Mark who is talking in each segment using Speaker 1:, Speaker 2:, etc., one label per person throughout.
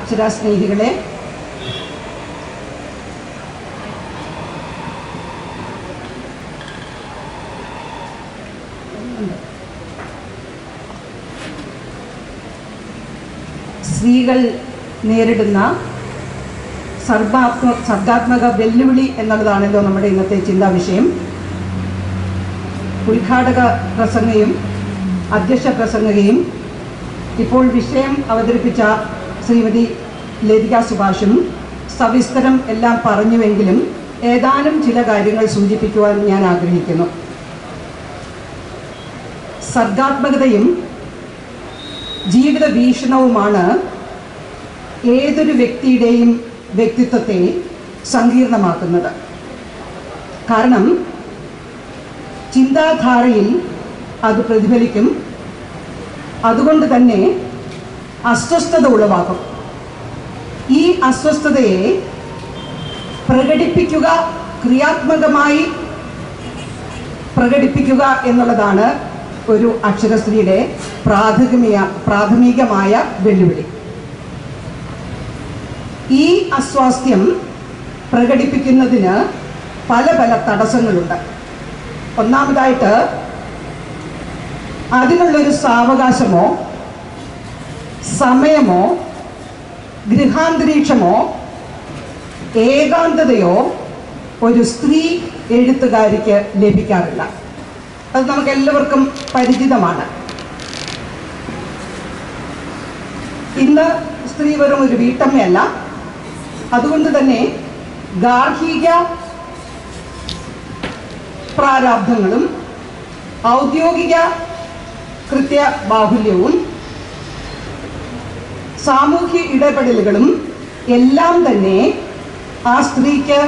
Speaker 1: അക്ഷരാസ്നേഹികളെ സ്ത്രീകൾ നേരിടുന്ന സർഗാത്മ സർഗാത്മക വെല്ലുവിളി എന്നുള്ളതാണല്ലോ നമ്മുടെ ഇന്നത്തെ ചിന്താ വിഷയം ഉദ്ഘാടക പ്രസംഗയും അധ്യക്ഷ പ്രസംഗയും ഇപ്പോൾ വിഷയം അവതരിപ്പിച്ച ശ്രീമതി ലതിക സുഭാഷും സവിസ്തരം എല്ലാം പറഞ്ഞുവെങ്കിലും ഏതാനും ചില കാര്യങ്ങൾ സൂചിപ്പിക്കുവാൻ ഞാൻ ആഗ്രഹിക്കുന്നു സർഗാത്മകതയും ജീവിത വീക്ഷണവുമാണ് ഏതൊരു വ്യക്തിയുടെയും വ്യക്തിത്വത്തെ സങ്കീർണമാക്കുന്നത് കാരണം ചിന്താധാരയിൽ അത് പ്രതിഫലിക്കും അതുകൊണ്ട് തന്നെ അസ്വസ്ഥത ഉളവാക്കും ഈ അസ്വസ്ഥതയെ പ്രകടിപ്പിക്കുക ക്രിയാത്മകമായി പ്രകടിപ്പിക്കുക എന്നുള്ളതാണ് ഒരു അക്ഷരസ്ത്രീയുടെ പ്രാഥമിക പ്രാഥമികമായ വെല്ലുവിളി ഈ അസ്വാസ്ഥ്യം പ്രകടിപ്പിക്കുന്നതിന് പല പല തടസ്സങ്ങളുണ്ട് ഒന്നാമതായിട്ട് അതിനുള്ളൊരു സാവകാശമോ സമയമോ ഗൃഹാന്തരീക്ഷമോ ഏകാന്തതയോ ഒരു സ്ത്രീ എഴുത്തുകാരിക്ക് ലഭിക്കാറില്ല അത് നമുക്ക് എല്ലാവർക്കും പരിചിതമാണ് ഇന്ന് സ്ത്രീ വെറും ഒരു വീട്ടമ്മയല്ല അതുകൊണ്ട് തന്നെ ഗാർഹിക പ്രാരാബ്ധങ്ങളും ഔദ്യോഗിക കൃത്യ ബാഹുല്യവും സാമൂഹ്യ ഇടപെടലുകളും എല്ലാം തന്നെ ആ സ്ത്രീക്ക്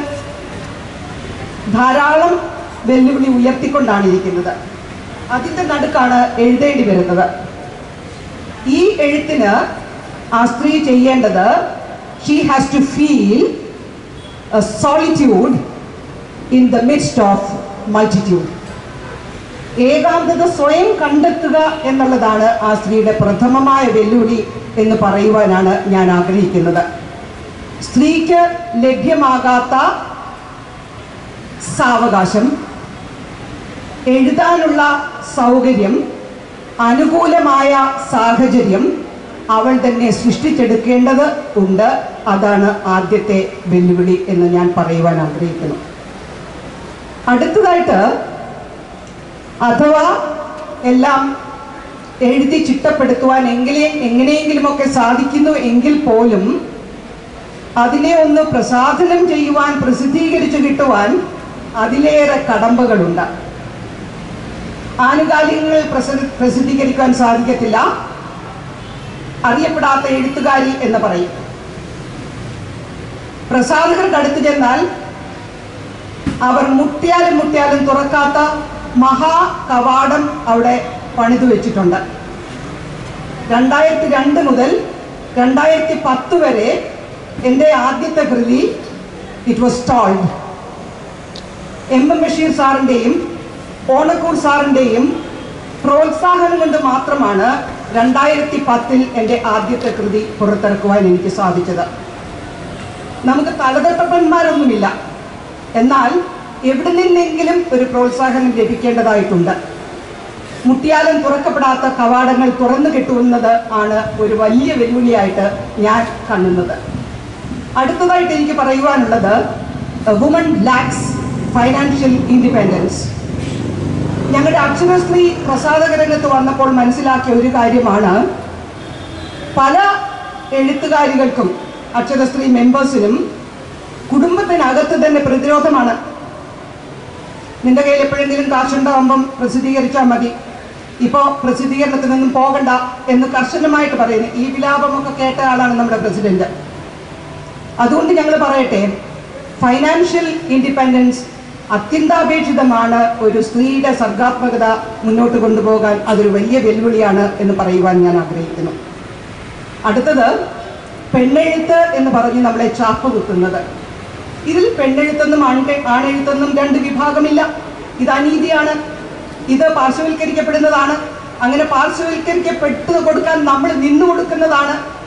Speaker 1: ധാരാളം വെല്ലുവിളി ഉയർത്തിക്കൊണ്ടാണ് ഇരിക്കുന്നത് അതിൻ്റെ നടുക്കാണ് എഴുതേണ്ടി വരുന്നത് ഈ എഴുത്തിന് ആ സ്ത്രീ ചെയ്യേണ്ടത് she has to feel solitude in the midst of multitude ഏകാന്തത സ്വയം കണ്ടെത്തുക എന്നുള്ളതാണ് ആ സ്ത്രീയുടെ പ്രഥമമായ വെല്ലുവിളി എന്ന് പറയുവാനാണ് ഞാൻ ആഗ്രഹിക്കുന്നത് സ്ത്രീക്ക് ലഭ്യമാകാത്ത സാവകാശം എഴുതാനുള്ള സൗകര്യം അനുകൂലമായ സാഹചര്യം അവൾ തന്നെ സൃഷ്ടിച്ചെടുക്കേണ്ടത് ഉണ്ട് അതാണ് ആദ്യത്തെ വെല്ലുവിളി എന്ന് ഞാൻ പറയുവാൻ ആഗ്രഹിക്കുന്നു അടുത്തതായിട്ട് അഥവാ എല്ലാം എഴുതി ചിട്ടപ്പെടുത്തുവാൻ എങ്ങനെ എങ്ങനെയെങ്കിലുമൊക്കെ സാധിക്കുന്നു എങ്കിൽ പോലും അതിനെ ഒന്ന് പ്രസാധനം ചെയ്യുവാൻ പ്രസിദ്ധീകരിച്ചു കിട്ടുവാൻ അതിലേറെ കടമ്പകളുണ്ട് ആനുകാലികങ്ങൾ പ്രസ- പ്രസിദ്ധീകരിക്കാൻ സാധിക്കത്തില്ല അറിയപ്പെടാത്ത എഴുത്തുകാരി എന്ന് പറയും പ്രസാധകർക്ക് അടുത്ത് ചെന്നാൽ അവർ മുട്ടിയാലും മുട്ടിയാലും തുറക്കാത്ത മഹാ കവാടം അവിടെ പണിതു വെച്ചിട്ടുണ്ട് രണ്ടായിരത്തി രണ്ട് മുതൽ രണ്ടായിരത്തി പത്ത് വരെ എൻ്റെ ആദ്യത്തെ കൃതി it was stalled M M Basheer സാറിൻ്റെയും ഓണക്കൂർ സാറിൻ്റെയും പ്രോത്സാഹനം കൊണ്ട് മാത്രമാണ് രണ്ടായിരത്തി പത്തിൽ എൻ്റെ ആദ്യത്തെ കൃതി പുറത്തിറക്കുവാൻ എനിക്ക് സാധിച്ചത് നമുക്ക് തലതൊട്ടപ്പന്മാരൊന്നുമില്ല എന്നാൽ എവിടെ നിന്നെങ്കിലും ഒരു പ്രോത്സാഹനം ലഭിക്കേണ്ടതായിട്ടുണ്ട് മുട്ടിയാലും തുറക്കപ്പെടാത്ത കവാടങ്ങൾ തുറന്നു കിട്ടുന്നത് ആണ് ഒരു വലിയ വെല്ലുവിളിയായിട്ട് ഞാൻ കാണുന്നത് അടുത്തതായിട്ട് എനിക്ക് പറയുവാനുള്ളത് വുമൺ ലാക്സ് ഫൈനാൻഷ്യൽ ഇൻഡിപെൻഡൻസ് ഞങ്ങളുടെ അക്ഷരശ്രീ പ്രസാധക രംഗത്ത് വന്നപ്പോൾ മനസ്സിലാക്കിയ ഒരു കാര്യമാണ് പല എഴുത്തുകാരികൾക്കും അക്ഷരശ്രീ മെമ്പേഴ്സിനും കുടുംബത്തിനകത്ത് തന്നെ പ്രതിരോധമാണ് നിന്റെ കയ്യിൽ എപ്പോഴെങ്കിലും കാശുണ്ടാവുമ്പം പ്രസിദ്ധീകരിച്ചാൽ മതി ഇപ്പോൾ പ്രസിദ്ധീകരണത്തിനൊന്നും പോകണ്ട എന്ന് കർശനമായിട്ട് പറയുന്നു ഈ വിലാപമൊക്കെ കേട്ട ആളാണ് നമ്മുടെ പ്രസിഡന്റ് അതുകൊണ്ട് ഞങ്ങൾ പറയട്ടെ ഫൈനാൻഷ്യൽ ഇൻഡിപെൻഡൻസ് അത്യന്താപേക്ഷിതമാണ് ഒരു സ്ത്രീയുടെ സർഗാത്മകത മുന്നോട്ട് കൊണ്ടുപോകാൻ അതൊരു വലിയ വെല്ലുവിളിയാണ് എന്ന് പറയുവാൻ ഞാൻ ആഗ്രഹിക്കുന്നു അടുത്തത് പെണ്ണെഴുത്ത് എന്ന് പറഞ്ഞ് നമ്മളെ ചാപ്പ് കുത്തുന്നത് ഇതിൽ പെണ്ണെഴുത്തെന്നും ആണ്ടെ ആണെഴുത്തെന്നും രണ്ട് വിഭാഗമില്ല ഇത് അനീതിയാണ് ഇത് പാർശ്വവൽക്കരിക്കപ്പെടുന്നതാണ് അങ്ങനെ പാർശ്വവൽക്കരിക്കപ്പെട്ടു കൊടുക്കാൻ നമ്മൾ നിന്നു കൊടുക്കുന്നതാണ്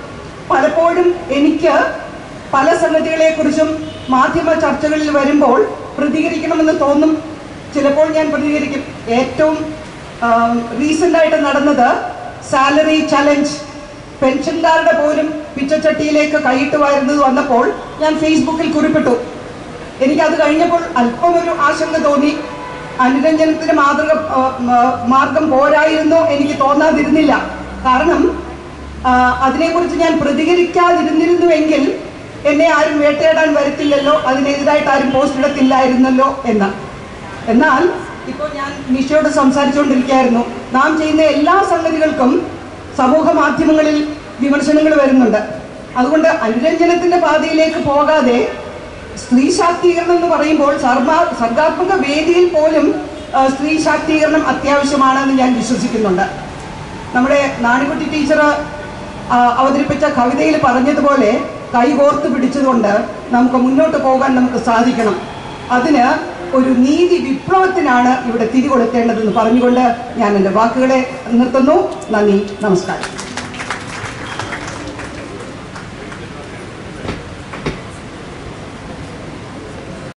Speaker 1: പലപ്പോഴും എനിക്ക് പല സംഗതികളെക്കുറിച്ചും മാധ്യമ ചർച്ചകളിൽ വരുമ്പോൾ പ്രതികരിക്കണമെന്ന് തോന്നും ചിലപ്പോൾ ഞാൻ പ്രതികരിക്കും ഏറ്റവും റീസെൻ്റ് ആയിട്ട് നടന്നത് സാലറി ചലഞ്ച് പെൻഷൻകാരുടെ പോലും പിച്ചച്ചട്ടിയിലേക്ക് കൈയിട്ട് വരുന്നത് വന്നപ്പോൾ ഞാൻ ഫേസ്ബുക്കിൽ കുറിപ്പിട്ടു എനിക്കത് കഴിഞ്ഞപ്പോൾ അല്പം ഒരു ആശങ്ക തോന്നി അനുരഞ്ജനത്തിന് മാതൃക ആ, മ- മാർഗം പോരായിരുന്നു എനിക്ക് തോന്നാതിരുന്നില്ല കാരണം ആ, അതിനെക്കുറിച്ച് ഞാൻ പ്രതികരിക്കാതിരുന്നിരുന്നുവെങ്കിൽ എന്നെ ആരും വേട്ടയാടാൻ വരത്തില്ലല്ലോ അതിനെതിരായിട്ട് ആരും പോസ്റ്റ് ഇടത്തില്ലായിരുന്നല്ലോ എന്ന് എന്നാൽ ഇപ്പോൾ ഞാൻ നിഷയോട് സംസാരിച്ചുകൊണ്ടിരിക്കുകയായിരുന്നു നാം ചെയ്യുന്ന എല്ലാ സംഗതികൾക്കും സമൂഹ മാധ്യമങ്ങളിൽ വിമർശനങ്ങൾ വരുന്നുണ്ട് അതുകൊണ്ട് അനുരഞ്ജനത്തിന്റെ പാതയിലേക്ക് പോകാതെ സ്ത്രീ ശാക്തീകരണം എന്ന് പറയുമ്പോൾ സർമാ സർഗാത്മക വേദിയിൽ പോലും ആ, സ്ത്രീ ശാക്തീകരണം അത്യാവശ്യമാണെന്ന് ഞാൻ വിശ്വസിക്കുന്നുണ്ട് നമ്മുടെ നാണിക്കുട്ടി ടീച്ചർ ആ, അവതരിപ്പിച്ച കവിതയിൽ പറഞ്ഞതുപോലെ കൈകോർത്ത് പിടിച്ചുകൊണ്ട് നമുക്ക് മുന്നോട്ട് പോകാൻ നമുക്ക് സാധിക്കണം അതിന് ഒരു നീതി വിപ്ലവത്തിനാണ് ഇവിടെ തിരികൊളുത്തേണ്ടതെന്ന് പറഞ്ഞുകൊണ്ട് ഞാൻ എൻ്റെ വാക്കുകളെ നിർത്തുന്നു നന്ദി നമസ്കാരം